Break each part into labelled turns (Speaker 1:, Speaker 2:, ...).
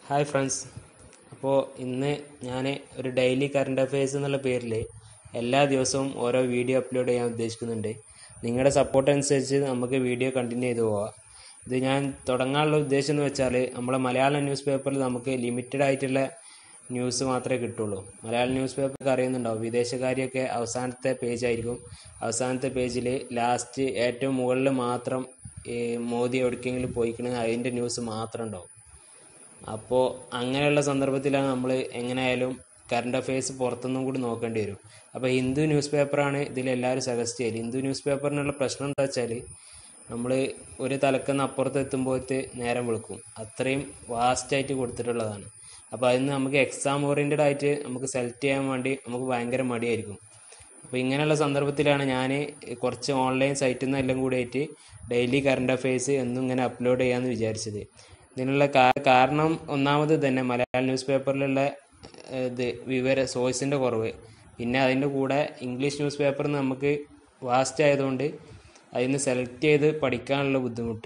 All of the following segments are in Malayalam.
Speaker 1: ഹായ് ഫ്രണ്ട്സ് അപ്പോൾ ഇന്ന് ഞാൻ ഒരു ഡെയിലി കറണ്ട് അഫയേഴ്സ് എന്നുള്ള പേരിൽ എല്ലാ ദിവസവും ഓരോ വീഡിയോ അപ്ലോഡ് ചെയ്യാൻ ഉദ്ദേശിക്കുന്നുണ്ട് നിങ്ങളുടെ സപ്പോർട്ട് അനുസരിച്ച് നമുക്ക് വീഡിയോ കണ്ടിന്യൂ ചെയ്തു പോവാം ഇത് ഞാൻ തുടങ്ങാനുള്ള ഉദ്ദേശം എന്ന് വെച്ചാൽ നമ്മളെ മലയാളം ന്യൂസ് പേപ്പറിൽ നമുക്ക് ലിമിറ്റഡ് ആയിട്ടുള്ള ന്യൂസ് മാത്രമേ കിട്ടുള്ളൂ മലയാളം ന്യൂസ് പേപ്പർ അറിയുന്നുണ്ടാവും വിദേശകാര്യമൊക്കെ അവസാനത്തെ പേജ് ആയിരിക്കും അവസാനത്തെ പേജിൽ ലാസ്റ്റ് ഏറ്റവും മുകളിൽ മാത്രം ഈ മോദി എവിടേക്കെങ്കിലും പോയിക്കണമെങ്കിൽ അതിൻ്റെ ന്യൂസ് മാത്രം ഉണ്ടാവും അപ്പോൾ അങ്ങനെയുള്ള സന്ദർഭത്തിലാണ് നമ്മൾ എങ്ങനെയായാലും കറണ്ട് അഫയേഴ്സ് പുറത്തുനിന്നും കൂടി നോക്കേണ്ടി വരും അപ്പോൾ ഹിന്ദു ന്യൂസ് പേപ്പറാണ് ഇതിലെല്ലാവരും സജസ്റ്റ് ചെയ്യല് ഹിന്ദു ന്യൂസ് പേപ്പറിനുള്ള പ്രശ്നം എന്താ വെച്ചാൽ നമ്മൾ ഒരു തലക്കെന്ന് അപ്പുറത്ത് എത്തുമ്പോഴത്തെ നേരം വിളിക്കും അത്രയും വാസ്റ്റായിട്ട് കൊടുത്തിട്ടുള്ളതാണ് അപ്പോൾ അതിന് നമുക്ക് എക്സാം ഓറിയൻറ്റഡ് ആയിട്ട് നമുക്ക് സെലക്ട് ചെയ്യാൻ വേണ്ടി നമുക്ക് ഭയങ്കര മടിയായിരിക്കും അപ്പോൾ ഇങ്ങനെയുള്ള സന്ദർഭത്തിലാണ് ഞാൻ കുറച്ച് ഓൺലൈൻ സൈറ്റിൽ നിന്ന് എല്ലാം കൂടി ആയിട്ട് ഡെയിലി കറണ്ട് അഫയേഴ്സ് എന്നും ഇങ്ങനെ അപ്ലോഡ് ചെയ്യാമെന്ന് വിചാരിച്ചത് ഇതിനുള്ള കാ- കാരണം ഒന്നാമത് തന്നെ മലയാളം ന്യൂസ് പേപ്പറിലുള്ള ഏഹ്, ഇത് വിവര സോഴ്സിൻ്റെ കുറവ് പിന്നെ അതിൻ്റെ കൂടെ ഇംഗ്ലീഷ് ന്യൂസ് പേപ്പറിൽ നിന്ന് നമുക്ക് വാസ്റ്റ് ആയതുകൊണ്ട് അതിൽ നിന്ന് സെലക്ട് ചെയ്ത് പഠിക്കാനുള്ള ബുദ്ധിമുട്ട്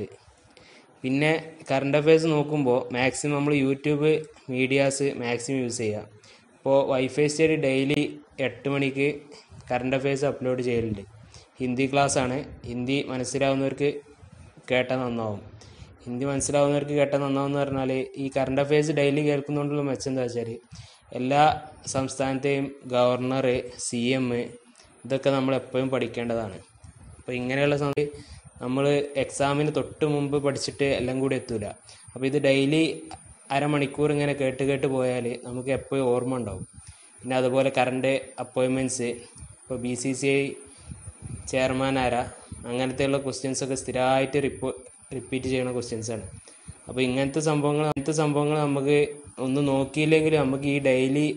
Speaker 1: പിന്നെ കറണ്ട് അഫയേഴ്സ് നോക്കുമ്പോൾ മാക്സിമം നമ്മൾ യൂട്യൂബ് മീഡിയാസ് മാക്സിമം യൂസ് ചെയ്യുക ഇപ്പോൾ വൈഫൈ സ്റ്റഡി ഡെയിലി എട്ട് മണിക്ക് കറണ്ട് അഫയേഴ്സ് അപ്ലോഡ് ചെയ്യലുണ്ട് ഹിന്ദി ക്ലാസ് ആണ് ഹിന്ദി മനസ്സിലാവുന്നവർക്ക് കേട്ടാൽ നന്നാവും ഹിന്ദി മനസ്സിലാവുന്നവർക്ക് കേട്ടാൽ നന്നാവും എന്ന് പറഞ്ഞാൽ ഈ കറണ്ട് അഫയേഴ്സ് ഡെയിലി കേൾക്കുന്നതുകൊണ്ടുള്ള മെച്ചം എന്താ വെച്ചാൽ എല്ലാ സംസ്ഥാനത്തെയും ഗവർണർ സി എം ഇതൊക്കെ നമ്മൾ എപ്പോഴും പഠിക്കേണ്ടതാണ് അപ്പോൾ ഇങ്ങനെയുള്ള സമയത്ത് നമ്മൾ എക്സാമിന് തൊട്ട് മുമ്പ് പഠിച്ചിട്ട് എല്ലാം കൂടി എത്തൂല അപ്പോൾ ഇത് ഡെയിലി അരമണിക്കൂർ ഇങ്ങനെ കേട്ട് കേട്ട് പോയാൽ നമുക്ക് എപ്പോഴും ഓർമ്മ ഉണ്ടാവും പിന്നെ അതുപോലെ കറണ്ട് അപ്പോയിൻമെൻറ്റ്സ് ഇപ്പോൾ B C C I chairman ആരാ അങ്ങനത്തെയുള്ള ക്വസ്റ്റ്യൻസ് ഒക്കെ സ്ഥിരമായിട്ട് റിപ്പോ റിപ്പീറ്റ് ചെയ്യുന്ന ക്വസ്റ്റ്യൻസ് ആണ് അപ്പോൾ ഇങ്ങനത്തെ സംഭവങ്ങൾ അങ്ങനത്തെ സംഭവങ്ങൾ നമുക്ക് ഒന്ന് നോക്കിയില്ലെങ്കിൽ നമുക്ക് ഈ ഡെയിലി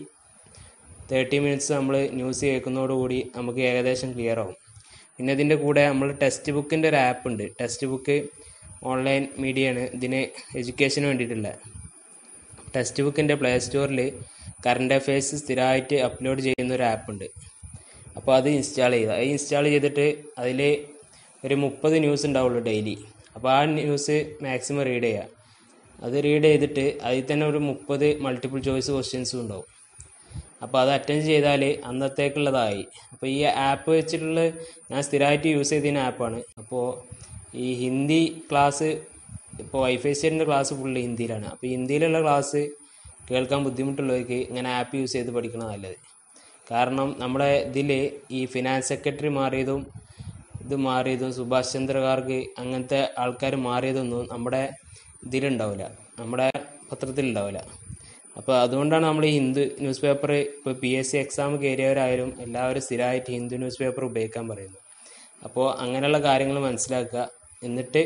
Speaker 1: തേർട്ടി മിനിറ്റ്സ് നമ്മൾ ന്യൂസ് കേൾക്കുന്നതോടുകൂടി നമുക്ക് ഏകദേശം ക്ലിയർ ആവും പിന്നെ ഇതിൻ്റെ കൂടെ നമ്മൾ ടെക്സ്റ്റ് ബുക്കിൻ്റെ ഒരു ആപ്പ് ഉണ്ട് ടെക്സ്റ്റ് ബുക്ക് ഓൺലൈൻ മീഡിയ ആണ് ഇതിന് എഡ്യൂക്കേഷന് വേണ്ടിയിട്ടുള്ള ടെക്സ്റ്റ് ബുക്കിൻ്റെ പ്ലേ സ്റ്റോറിൽ കറണ്ട് അഫയേഴ്സ് സ്ഥിരമായിട്ട് അപ്ലോഡ് ചെയ്യുന്ന ഒരു ആപ്പ് ഉണ്ട് അപ്പോൾ അത് ഇൻസ്റ്റാൾ ചെയ്യുക അത് ഇൻസ്റ്റാൾ ചെയ്തിട്ട് അതിൽ ഒരു മുപ്പത് ന്യൂസ് ഉണ്ടാവുള്ളൂ ഡെയിലി അപ്പോൾ ആ ന്യൂസ് മാക്സിമം റീഡ് ചെയ്യുക അത് റീഡ് ചെയ്തിട്ട് അതിൽ തന്നെ ഒരു മുപ്പത് മൾട്ടിപ്പിൾ ചോയ്സ് ക്വസ്റ്റ്യൻസും ഉണ്ടാവും അപ്പോൾ അത് അറ്റൻഡ് ചെയ്താൽ അന്നത്തേക്കുള്ളതായി അപ്പോൾ ഈ ആപ്പ് വെച്ചിട്ടുള്ള ഞാൻ സ്ഥിരമായിട്ട് യൂസ് ചെയ്തിരുന്ന ആപ്പാണ് അപ്പോൾ ഈ ഹിന്ദി ക്ലാസ് ഇപ്പോൾ വൈഫൈ സ്റ്റേറ്റിൻ്റെ ക്ലാസ് ഫുള്ള് ഹിന്ദിയിലാണ് അപ്പോൾ ഹിന്ദിയിലുള്ള ക്ലാസ് കേൾക്കാൻ ബുദ്ധിമുട്ടുള്ളവർക്ക് ഇങ്ങനെ ആപ്പ് യൂസ് ചെയ്ത് പഠിക്കണം നല്ലത് കാരണം നമ്മുടെ ഇതിൽ ഈ ഫിനാൻസ് സെക്രട്ടറി മാറിയതും ഇത് മാറിയതും സുഭാഷ് ചന്ദ്ര ഗാർഗ് അങ്ങനത്തെ ആൾക്കാർ മാറിയതൊന്നും നമ്മുടെ ഇതിലുണ്ടാവില്ല നമ്മുടെ പത്രത്തിലുണ്ടാവില്ല അപ്പോൾ അതുകൊണ്ടാണ് നമ്മൾ ഈ ഹിന്ദു ന്യൂസ് പേപ്പർ ഇപ്പോൾ പി എസ് സി എക്സാം കയറിയവരായാലും എല്ലാവരും സ്ഥിരമായിട്ട് ഹിന്ദു ന്യൂസ് പേപ്പർ ഉപയോഗിക്കാൻ പറയുന്നു അപ്പോൾ അങ്ങനെയുള്ള കാര്യങ്ങൾ മനസ്സിലാക്കുക എന്നിട്ട്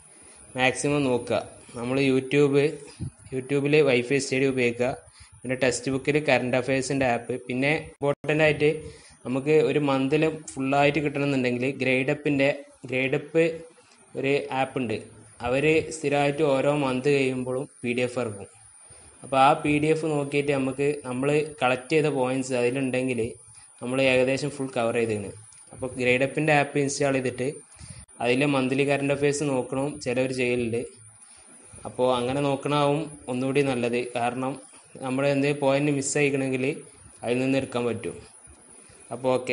Speaker 1: മാക്സിമം നോക്കുക നമ്മൾ യൂട്യൂബ് യൂട്യൂബിൽ വൈഫൈ സ്റ്റഡി ഉപയോഗിക്കുക പിന്നെ ടെക്സ്റ്റ് ബുക്കിൽ കറണ്ട് അഫയേഴ്സിൻ്റെ ആപ്പ് പിന്നെ ഇമ്പോർട്ടൻ്റ് ആയിട്ട് നമുക്ക് ഒരു മന്തിൽ ഫുള്ളായിട്ട് കിട്ടണമെന്നുണ്ടെങ്കിൽ ഗ്രേഡപ്പിൻ്റെ ഗ്രേഡപ്പ് ഒരു ആപ്പ് ഉണ്ട് അവർ സ്ഥിരമായിട്ട് ഓരോ മന്ത് കഴിയുമ്പോഴും പി ഡി എഫ് ഇറക്കും അപ്പോൾ ആ പി ഡി എഫ് നോക്കിയിട്ട് നമുക്ക് നമ്മൾ കളക്ട് ചെയ്ത പോയിന്റ്സ് അതിലുണ്ടെങ്കിൽ നമ്മൾ ഏകദേശം ഫുൾ കവർ ചെയ്തേണ് അപ്പോൾ ഗ്രേഡപ്പിൻ്റെ ആപ്പ് ഇൻസ്റ്റാൾ ചെയ്തിട്ട് അതിൽ മന്ത്ലി കറണ്ട് അഫയേഴ്സ് നോക്കണം ചിലവർ ചെയ്യലുണ്ട് അപ്പോൾ അങ്ങനെ നോക്കണമാവും ഒന്നുകൂടി നല്ലത് കാരണം നമ്മൾ എന്തെങ്കിലും പോയിന്റ് മിസ് ആയിക്കണമെങ്കിൽ അതിൽ നിന്ന് എടുക്കാൻ പറ്റും അപ്പോൾ ഓക്കെ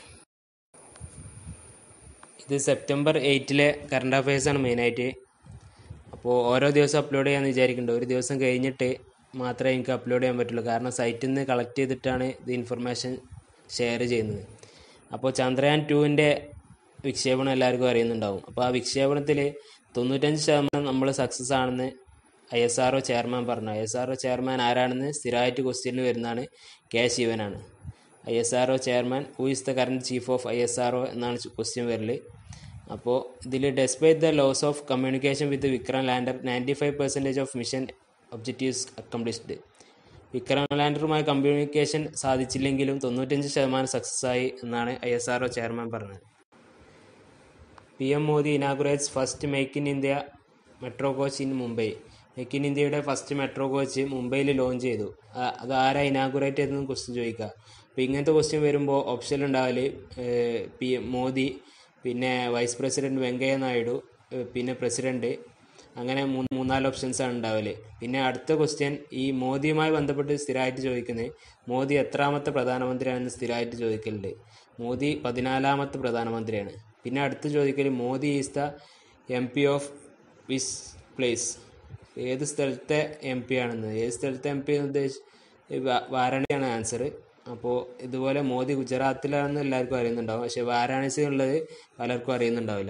Speaker 1: ഇത് സെപ്റ്റംബർ എയ്റ്റിലെ കറണ്ട് അഫയേഴ്സാണ് മെയിനായിട്ട് അപ്പോൾ ഓരോ ദിവസം അപ്ലോഡ് ചെയ്യാമെന്ന് വിചാരിക്കുന്നുണ്ട് ഒരു ദിവസം കഴിഞ്ഞിട്ട് മാത്രമേ എനിക്ക് അപ്ലോഡ് ചെയ്യാൻ പറ്റുള്ളൂ കാരണം സൈറ്റിൽ നിന്ന് കളക്ട് ചെയ്തിട്ടാണ് ഇത് ഇൻഫർമേഷൻ ഷെയർ ചെയ്യുന്നത് അപ്പോൾ ചന്ദ്രയാൻ ടുവിൻ്റെ വിക്ഷേപണം എല്ലാവർക്കും അറിയുന്നുണ്ടാവും അപ്പോൾ ആ വിക്ഷേപണത്തിൽ തൊണ്ണൂറ്റഞ്ച് ശതമാനം നമ്മൾ സക്സസ് ആണെന്ന് ഐ എസ് ആർ ചെയർമാൻ പറഞ്ഞു ഐ എസ് ആർ ചെയർമാൻ ആരാണെന്ന് സ്ഥിരമായിട്ട് ക്വസ്റ്റ്യനിൽ വരുന്നതാണ് കെ ശിവനാണ് I S R chairman who is the current chief of I S R എന്നാണ് ക്വസ്റ്റ്യൻ വരൽ അപ്പോൾ ഇതിൽ despite the loss of communication with Vikram lander ninety five percentage of mission objectives accomplished Vikram ലാൻഡറുമായി കമ്മ്യൂണിക്കേഷൻ സാധിച്ചില്ലെങ്കിലും തൊണ്ണൂറ്റഞ്ച് ശതമാനം സക്സസ് ആയി എന്നാണ് ഐ എസ് ആർ ചെയർമാൻ പറഞ്ഞത് P M Modi ഇനാഗുറേറ്റ്സ് first make in India metro coach in Mumbai make in ഇന്ത്യയുടെ ഫസ്റ്റ് മെട്രോ കോച്ച് മുംബൈയിൽ ലോഞ്ച് ചെയ്തു ആ- അത് ആരാ ഇനാഗുറേറ്റ് ചെയ്തതെന്ന് ക്വസ്റ്റ്യൻ ചോദിക്കുക അപ്പോൾ ഇങ്ങനത്തെ ക്വസ്റ്റ്യൻ വരുമ്പോൾ ഓപ്ഷൻ ഉണ്ടാവൽ പി എം മോദി പിന്നെ വൈസ് പ്രസിഡന്റ് വെങ്കയ്യ നായിഡു ഏഹ് പിന്നെ പ്രസിഡന്റ് അങ്ങനെ മൂന്ന് മൂന്നാല് ഓപ്ഷൻസ് ആണ് ഉണ്ടാവല് പിന്നെ അടുത്ത ക്വസ്റ്റ്യൻ ഈ മോദിയുമായി ബന്ധപ്പെട്ട് സ്ഥിരമായിട്ട് ചോദിക്കുന്നത് മോദി എത്രാമത്തെ പ്രധാനമന്ത്രിയാണെന്ന് സ്ഥിരമായിട്ട് ചോദിക്കലുണ്ട് മോദി പതിനാലാമത്തെ പ്രധാനമന്ത്രിയാണ് പിന്നെ അടുത്ത് ചോദിക്കൽ Modi is the M P of which place ഏത് സ്ഥലത്തെ എം പി ആണെന്ന് ഏത് സ്ഥലത്തെ എം പി എന്ന് ഉദ്ദേശിച്ച് വാരാണസിയാണ് ആൻസർ അപ്പോൾ ഇതുപോലെ മോദി ഗുജറാത്തിലാണെന്ന് എല്ലാവർക്കും അറിയുന്നുണ്ടാവും പക്ഷെ വാരാണസി എന്നുള്ളത് പലർക്കും അറിയുന്നുണ്ടാവില്ല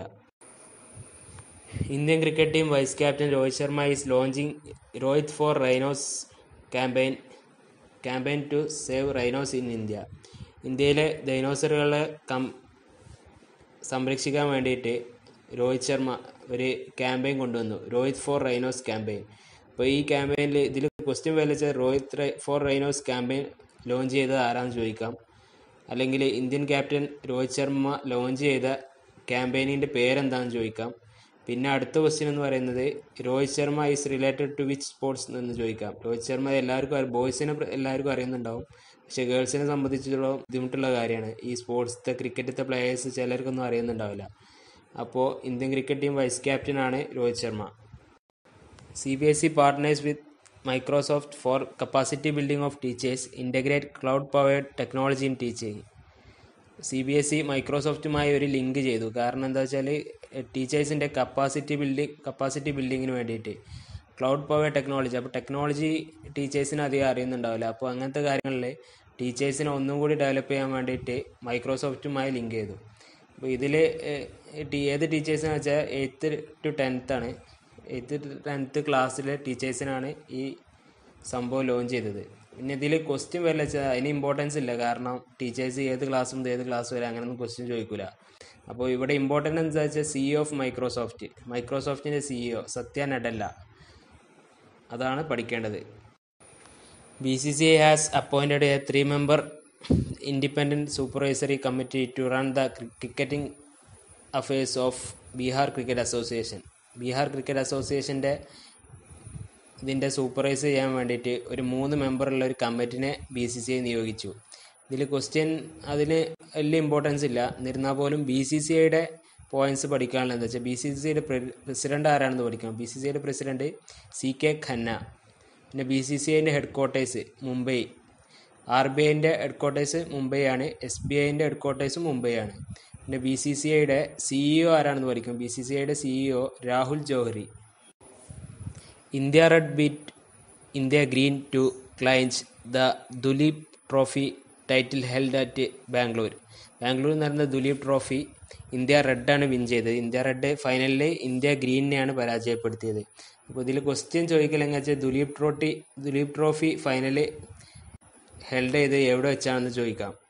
Speaker 1: Indian cricket team vice captain Rohit Sharma is launching Rohit for rhinos campaign campaign to save rhinos in India ഇന്ത്യയിലെ ഡൈനോസറുകളെ കം സംരക്ഷിക്കാൻ വേണ്ടിയിട്ട് രോഹിത് ശർമ്മ ഒരു ക്യാമ്പയിൻ കൊണ്ടുവന്നു രോഹിത് ഫോർ റൈനോസ് ക്യാമ്പയിൻ അപ്പോൾ ഈ ക്യാമ്പയിനിൽ ഇതിൽ ക്വസ്റ്റ്യൻ വലിച്ച Rohit for rhinos campaign launch ചെയ്തത് ആരാന്ന് ചോദിക്കാം അല്ലെങ്കിൽ Indian captain Rohit Sharma launch ചെയ്ത ക്യാമ്പയിനിൻ്റെ പേരെന്താണെന്ന് ചോദിക്കാം പിന്നെ അടുത്ത ക്വസ്റ്റ്യൻ എന്ന് പറയുന്നത് Rohit Sharma is related to which sports എന്ന് ചോദിക്കാം രോഹിത് ശർമ്മ എല്ലാവർക്കും ബോയ്സിനെ എല്ലാവർക്കും അറിയുന്നുണ്ടാവും പക്ഷെ ഗേൾസിനെ സംബന്ധിച്ചിടത്തോളം ബുദ്ധിമുട്ടുള്ള കാര്യമാണ് ഈ സ്പോർട്സത്തെ ക്രിക്കറ്റത്തെ പ്ലെയേഴ്സ് ചിലർക്കൊന്നും അറിയുന്നുണ്ടാവില്ല അപ്പോൾ ഇന്ത്യൻ ക്രിക്കറ്റ് ടീം വൈസ് ക്യാപ്റ്റനാണ് Rohit Sharma C B S E partners with Microsoft for capacity building of teachers integrate cloud powered technology in teaching C B S E മൈക്രോസോഫ്റ്റുമായി ഒരു ലിങ്ക് ചെയ്തു കാരണം എന്താ വെച്ചാൽ ടീച്ചേഴ്സിൻ്റെ കപ്പാസിറ്റി ബിൽഡിംഗ് കപ്പാസിറ്റി ബിൽഡിങ്ങിന് വേണ്ടിയിട്ട് ക്ലൗഡ് പവർ ടെക്നോളജി അപ്പോൾ ടെക്നോളജി ടീച്ചേഴ്സിന് അധികം അറിയുന്നുണ്ടാവില്ല അപ്പോൾ അങ്ങനത്തെ കാര്യങ്ങളിൽ ടീച്ചേഴ്സിനെ ഒന്നും കൂടി ഡെവലപ്പ് ചെയ്യാൻ വേണ്ടിയിട്ട് മൈക്രോസോഫ്റ്റുമായി ലിങ്ക് ചെയ്തു അപ്പോൾ ഇതിൽ ഏത് ടീച്ചേഴ്സിന് വെച്ചാൽ എയ്ത്ത് ടു ടെൻത്ത് ആണ് എയ്ത്ത് ടു ടെൻത്ത് ക്ലാസ്സിലെ ടീച്ചേഴ്സിനാണ് ഈ സംഭവം ലോഞ്ച് ചെയ്തത് പിന്നെ ഇതിൽ ക്വസ്റ്റ്യൻ വരില്ല വെച്ചാൽ അതിന് ഇമ്പോർട്ടൻസ് ഇല്ല കാരണം ടീച്ചേഴ്സ് ഏത് ക്ലാസ് മുതൽ ഏത് ക്ലാസ് വരെ അങ്ങനെയൊന്നും ക്വസ്റ്റ്യൻ ചോദിക്കില്ല അപ്പോൾ ഇവിടെ ഇമ്പോർട്ടൻ്റ് എന്താ വെച്ചാൽ സിഇഒ ഓഫ് മൈക്രോസോഫ്റ്റ് മൈക്രോസോഫ്റ്റിൻ്റെ സിഇഒ സത്യ നഡല്ല അതാണ് പഠിക്കേണ്ടത് B C C I has appointed a three member independent supervisory committee to run the cricketing affairs of Bihar cricket association Bihar cricket അസോസിയേഷൻ്റെ ഇതിൻ്റെ സൂപ്പർവൈസ് ചെയ്യാൻ വേണ്ടിയിട്ട് ഒരു മൂന്ന് മെമ്പറുള്ള ഒരു കമ്മിറ്റിനെ ബി സി സി ഐ നിയോഗിച്ചു ഇതിൽ ക്വസ്റ്റ്യൻ അതിന് വലിയ ഇമ്പോർട്ടൻസ് ഇല്ല എന്നിരുന്നാൽ പോലും ബി സി സി ഐയുടെ പോയിന്റ്സ് പഠിക്കാനുള്ള എന്താ വെച്ചാൽ ബി സി സി ഐയുടെ പ്രസിഡന്റ് ആരാണെന്ന് പഠിക്കണം ബി സി സി ഐയുടെ പ്രസിഡന്റ് സി കെ ഖന്ന പിന്നെ ബി സി സി ഐൻ്റെ headquarters Mumbai R B ഐൻ്റെ ഹെഡ് ക്വാർട്ടേഴ്സ് മുംബൈ ആണ് എസ് ബി ഐൻ്റെ ഹെഡ് ക്വാർട്ടേഴ്സ് മുംബൈ ആണ് പിന്നെ ബി സി സി ഐയുടെ സിഇഒ ആരാണെന്ന് പഠിക്കും ബി സി സി ഐയുടെ CEO Rahul Johri India red beat India green to clinch the Duleep trophy title held at Bangalore ബാംഗ്ലൂരിൽ നടന്ന ദുലീപ് ട്രോഫി ഇന്ത്യ റെഡാണ് വിൻ ചെയ്തത് ഇന്ത്യ റെഡ് ഫൈനലിൽ ഇന്ത്യ ഗ്രീനിനെയാണ് പരാജയപ്പെടുത്തിയത് അപ്പോൾ ഇതിൽ ക്വസ്റ്റ്യൻ ചോദിക്കലെന്ന് വെച്ചാൽ Duleep trophy Duleep trophy final held ചെയ്ത് എവിടെ വെച്ചാണെന്ന് ചോദിക്കാം